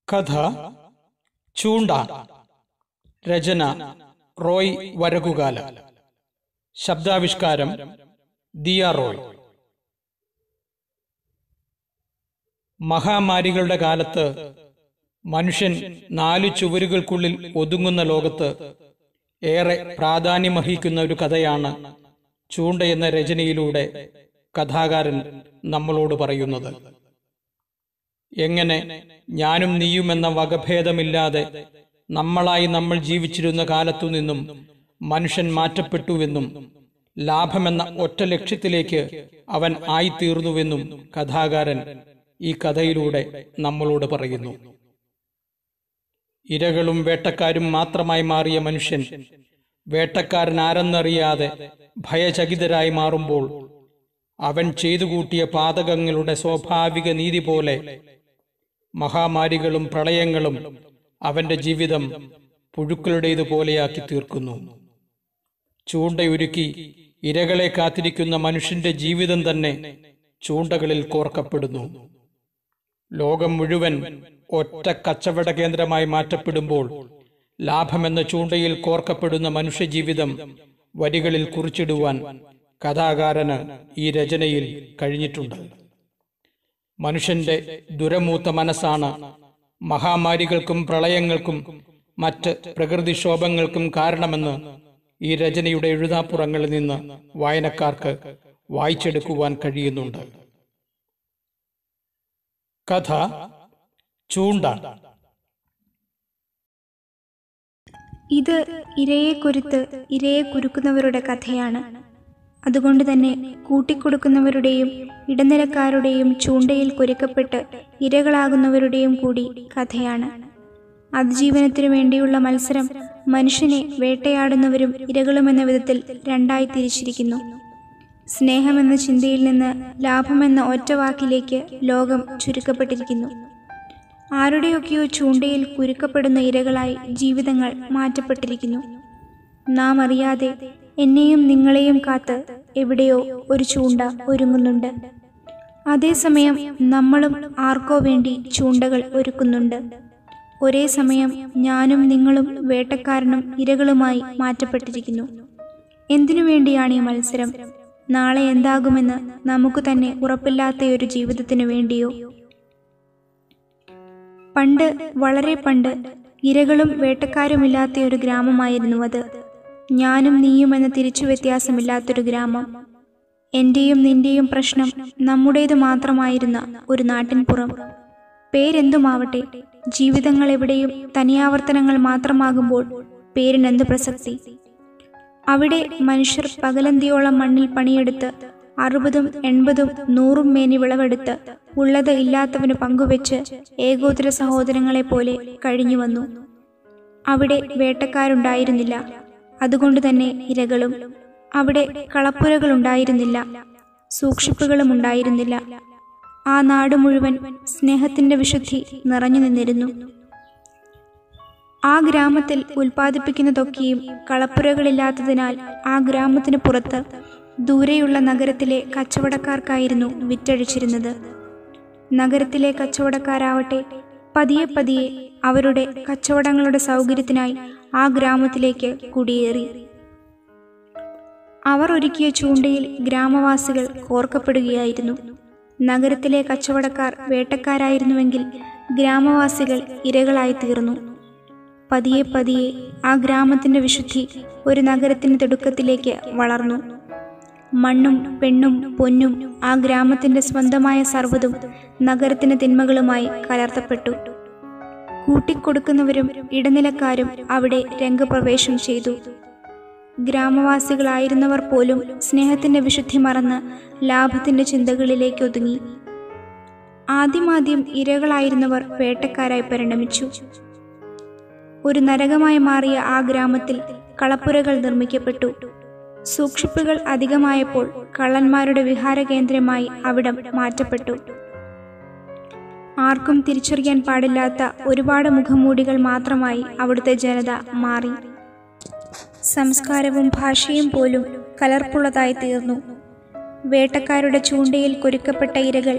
കഥ ചൂണ്ട രചന റോയ് വരകുകാല ശബ്ദാവിഷ്കാരം ദിയ റോയ് മഹാമാരികളുടെ കാലത്ത് മനുഷ്യൻ നാലു ചുവരുകൾക്കുള്ളിൽ ഒതുങ്ങുന്ന ലോകത്ത് ഏറെ പ്രാധാന്യമർഹിക്കുന്ന ഒരു കഥയാണ് ചൂണ്ട എന്ന രചനയിലൂടെ കഥാകാരൻ നമ്മളോട് പറയുന്നത് എങ്ങനെ ഞാനും നീയും എന്ന വകഭേദമില്ലാതെ നമ്മളായി നമ്മൾ ജീവിച്ചിരുന്ന കാലത്തു നിന്നും മനുഷ്യൻ മാറ്റപ്പെട്ടുവെന്നും ലാഭമെന്ന ഒറ്റ ലക്ഷ്യത്തിലേക്ക് അവൻ ആയിത്തീർന്നുവെന്നും കഥാകാരൻ ഈ കഥയിലൂടെ നമ്മളോട് പറയുന്നു ഇരകളും വേട്ടക്കാരും മാത്രമായി മാറിയ മനുഷ്യൻ വേട്ടക്കാരൻ ആരെന്നറിയാതെ ഭയചകിതരായി മാറുമ്പോൾ അവൻ ചെയ്തു കൂട്ടിയ പാതകങ്ങളുടെ സ്വാഭാവിക നീതി പോലെ മഹാമാരികളും പ്രളയങ്ങളും അവന്റെ ജീവിതം പുഴുക്കളുടേതുപോലെയാക്കി തീർക്കുന്നു ചൂണ്ടയൊരുക്കി ഇരകളെ കാത്തിരിക്കുന്ന മനുഷ്യന്റെ ജീവിതം തന്നെ ചൂണ്ടകളിൽ കോർക്കപ്പെടുന്നു ലോകം മുഴുവൻ ഒറ്റ കച്ചവട കേന്ദ്രമായി മാറ്റപ്പെടുമ്പോൾ ലാഭമെന്ന ചൂണ്ടയിൽ കോർക്കപ്പെടുന്ന മനുഷ്യജീവിതം വരികളിൽ കുറിച്ചിടുവാൻ കഥാകാരന് ഈ രചനയിൽ കഴിഞ്ഞിട്ടുണ്ട് മനുഷ്യന്റെ ദുരമൂത്ത മനസ്സാണ് മഹാമാരികൾക്കും പ്രളയങ്ങൾക്കും മറ്റ് പ്രകൃതിക്ഷോഭങ്ങൾക്കും കാരണമെന്ന് ഈ രചനയുടെ എഴുതാപ്പുറങ്ങളിൽ നിന്ന് വായനക്കാർക്ക് വായിച്ചെടുക്കുവാൻ കഴിയുന്നുണ്ട് കഥ ചൂണ്ട ഇത് ഇരയെ കുരുത്ത് ഇരയെ കുരുക്കുന്നവരുടെ കഥയാണ് അതുകൊണ്ട് തന്നെ കൂട്ടിക്കൊടുക്കുന്നവരുടെയും ഇടനിലക്കാരുടെയും ചൂണ്ടയിൽ കുരുക്കപ്പെട്ട് ഇരകളാകുന്നവരുടെയും കൂടി കഥയാണ് അതിജീവനത്തിനു വേണ്ടിയുള്ള മത്സരം മനുഷ്യനെ വേട്ടയാടുന്നവരും ഇരകളുമെന്ന വിധത്തിൽ രണ്ടായി തിരിച്ചിരിക്കുന്നു സ്നേഹമെന്ന ചിന്തയിൽ നിന്ന് ലാഭമെന്ന ഒറ്റ വാക്കിലേക്ക് ലോകം ചുരുക്കപ്പെട്ടിരിക്കുന്നു ആരുടെയൊക്കെയോ ചൂണ്ടയിൽ കുരുക്കപ്പെടുന്ന ഇരകളായി ജീവിതങ്ങൾ മാറ്റപ്പെട്ടിരിക്കുന്നു നാം അറിയാതെ എന്നെയും നിങ്ങളെയും കാത്ത് എവിടെയോ ഒരു ചൂണ്ട ഒരുങ്ങുന്നുണ്ട് അതേസമയം നമ്മളും ആർക്കോ വേണ്ടി ചൂണ്ടകൾ ഒരുക്കുന്നുണ്ട് ഒരേ സമയം ഞാനും നിങ്ങളും വേട്ടക്കാരനും ഇരകളുമായി മാറ്റപ്പെട്ടിരിക്കുന്നു എന്തിനു വേണ്ടിയാണ് ഈ മത്സരം നാളെ എന്താകുമെന്ന് നമുക്ക് തന്നെ ഉറപ്പില്ലാത്തയൊരു ജീവിതത്തിനു വേണ്ടിയോ പണ്ട് വളരെ പണ്ട് ഇരകളും വേട്ടക്കാരുമില്ലാത്ത ഒരു ഗ്രാമമായിരുന്നു അത് ഞാനും നീയും എന്ന തിരിച്ചു വ്യത്യാസമില്ലാത്തൊരു ഗ്രാമം എന്റെയും നിന്റെയും പ്രശ്നം നമ്മുടേത് മാത്രമായിരുന്ന ഒരു നാട്ടിൻപുറം പേരെന്തുമാവട്ടെ ജീവിതങ്ങൾ എവിടെയും തനിയാവർത്തനങ്ങൾ മാത്രമാകുമ്പോൾ പേരിനെന്ത് പ്രസക്തി അവിടെ മനുഷ്യർ പകലന്തിയോളം മണ്ണിൽ പണിയെടുത്ത് അറുപതും എൺപതും നൂറും മേനി വിളവെടുത്ത് ഉള്ളത് ഇല്ലാത്തവന് പങ്കുവെച്ച് ഏകോദര സഹോദരങ്ങളെ പോലെ കഴിഞ്ഞു വന്നു അവിടെ വേട്ടക്കാരുണ്ടായിരുന്നില്ല അതുകൊണ്ട് തന്നെ ഇരകളും അവിടെ കളപ്പുരകളുണ്ടായിരുന്നില്ല സൂക്ഷിപ്പുകളും ഉണ്ടായിരുന്നില്ല ആ നാട് മുഴുവൻ സ്നേഹത്തിന്റെ വിശുദ്ധി നിറഞ്ഞു നിന്നിരുന്നു ആ ഗ്രാമത്തിൽ ഉൽപ്പാദിപ്പിക്കുന്നതൊക്കെയും കളപ്പുരകളില്ലാത്തതിനാൽ ആ ഗ്രാമത്തിന് പുറത്ത് ദൂരെയുള്ള നഗരത്തിലെ കച്ചവടക്കാർക്കായിരുന്നു വിറ്റഴിച്ചിരുന്നത് നഗരത്തിലെ കച്ചവടക്കാരാവട്ടെ പതിയെ പതിയെ അവരുടെ കച്ചവടങ്ങളുടെ സൗകര്യത്തിനായി ആ ഗ്രാമത്തിലേക്ക് കുടിയേറി അവർ ഒരുക്കിയ ചൂണ്ടയിൽ ഗ്രാമവാസികൾ കോർക്കപ്പെടുകയായിരുന്നു നഗരത്തിലെ കച്ചവടക്കാർ വേട്ടക്കാരായിരുന്നുവെങ്കിൽ ഗ്രാമവാസികൾ ഇരകളായി തീർന്നു പതിയെ പതിയെ ആ ഗ്രാമത്തിന്റെ വിശുദ്ധി ഒരു നഗരത്തിന്റെ തിടുക്കത്തിലേക്ക് വളർന്നു മണ്ണും പെണ്ണും പൊന്നും ആ ഗ്രാമത്തിന്റെ സ്വന്തമായ സർവ്വതും നഗരത്തിന്റെ തിന്മകളുമായി കലർത്തപ്പെട്ടു കൂട്ടിക്കൊടുക്കുന്നവരും ഇടനിലക്കാരും അവിടെ രംഗപ്രവേശം ചെയ്തു ഗ്രാമവാസികളായിരുന്നവർ പോലും സ്നേഹത്തിന്റെ വിശുദ്ധി മറന്ന് ലാഭത്തിന്റെ ചിന്തകളിലേക്ക് ഒതുങ്ങി ആദ്യമാദ്യം ഇരകളായിരുന്നവർ വേട്ടക്കാരായി പരിണമിച്ചു ഒരു നരകമായി മാറിയ ആ ഗ്രാമത്തിൽ കളപ്പുരകൾ നിർമ്മിക്കപ്പെട്ടു സൂക്ഷിപ്പുകൾ അധികമായപ്പോൾ കള്ളന്മാരുടെ വിഹാര കേന്ദ്രമായി അവിടം മാറ്റപ്പെട്ടു ആർക്കും തിരിച്ചറിയാൻ പാടില്ലാത്ത ഒരുപാട് മുഖംമൂടികൾ മാത്രമായി അവിടുത്തെ ജനത മാറി സംസ്കാരവും ഭാഷയും പോലും കലർപ്പുള്ളതായി തീർന്നു വേട്ടക്കാരുടെ ചൂണ്ടയിൽ കൊരുക്കപ്പെട്ട ഇരകൾ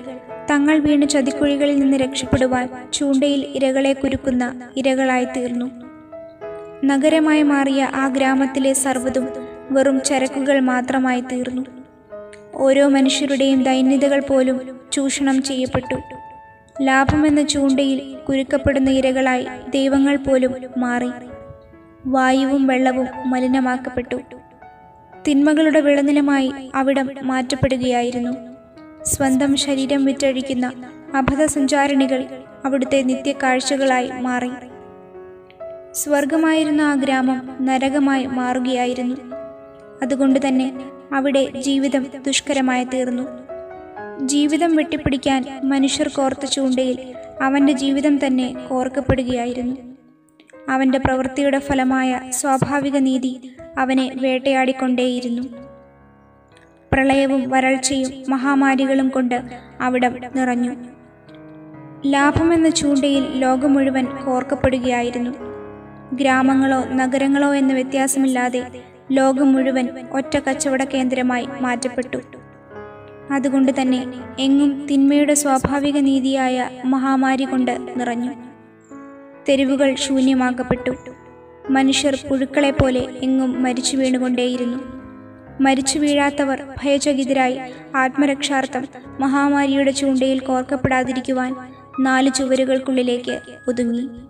തങ്ങൾ വീണ് ചതിക്കുഴികളിൽ നിന്ന് രക്ഷപ്പെടുവാൻ ചൂണ്ടയിൽ ഇരകളെ കുരുക്കുന്ന ഇരകളായി തീർന്നു നഗരമായി മാറിയ ആ ഗ്രാമത്തിലെ സർവ്വതും വെറും ചരക്കുകൾ മാത്രമായി തീർന്നു ഓരോ മനുഷ്യരുടെയും ദൈന്യതകൾ പോലും ചൂഷണം ചെയ്യപ്പെട്ടു ലാഭമെന്ന ചൂണ്ടയിൽ കുരുക്കപ്പെടുന്ന ഇരകളായി ദൈവങ്ങൾ പോലും മാറി വായുവും വെള്ളവും മലിനമാക്കപ്പെട്ടു തിന്മകളുടെ വിളനിലമായി അവിടം മാറ്റപ്പെടുകയായിരുന്നു സ്വന്തം ശരീരം വിറ്റഴിക്കുന്ന അബദ്ധസഞ്ചാരിണികൾ അവിടുത്തെ നിത്യകാഴ്ചകളായി മാറി സ്വർഗമായിരുന്ന ആ ഗ്രാമം നരകമായി മാറുകയായിരുന്നു അതുകൊണ്ട് തന്നെ അവിടെ ജീവിതം ദുഷ്കരമായി തീർന്നു ജീവിതം വെട്ടിപ്പിടിക്കാൻ മനുഷ്യർ കോർത്ത ചൂണ്ടയിൽ അവന്റെ ജീവിതം തന്നെ കോർക്കപ്പെടുകയായിരുന്നു അവന്റെ പ്രവൃത്തിയുടെ ഫലമായ സ്വാഭാവിക നീതി അവനെ വേട്ടയാടിക്കൊണ്ടേയിരുന്നു പ്രളയവും വരൾച്ചയും മഹാമാരികളും കൊണ്ട് അവിടം നിറഞ്ഞു ലാഭമെന്ന ചൂണ്ടയിൽ ലോകം മുഴുവൻ കോർക്കപ്പെടുകയായിരുന്നു ഗ്രാമങ്ങളോ നഗരങ്ങളോ എന്ന വ്യത്യാസമില്ലാതെ ലോകം മുഴുവൻ ഒറ്റ കച്ചവട കേന്ദ്രമായി മാറ്റപ്പെട്ടു അതുകൊണ്ട് തന്നെ എങ്ങും തിന്മയുടെ സ്വാഭാവിക നീതിയായ മഹാമാരി കൊണ്ട് നിറഞ്ഞു തെരുവുകൾ ശൂന്യമാക്കപ്പെട്ടു മനുഷ്യർ പുഴുക്കളെ പോലെ എങ്ങും മരിച്ചു വീണുകൊണ്ടേയിരുന്നു മരിച്ചു വീഴാത്തവർ ഭയചകിതരായി ആത്മരക്ഷാർത്ഥം മഹാമാരിയുടെ ചൂണ്ടയിൽ കോർക്കപ്പെടാതിരിക്കുവാൻ നാല് ചുവരുകൾക്കുള്ളിലേക്ക് ഒതുങ്ങി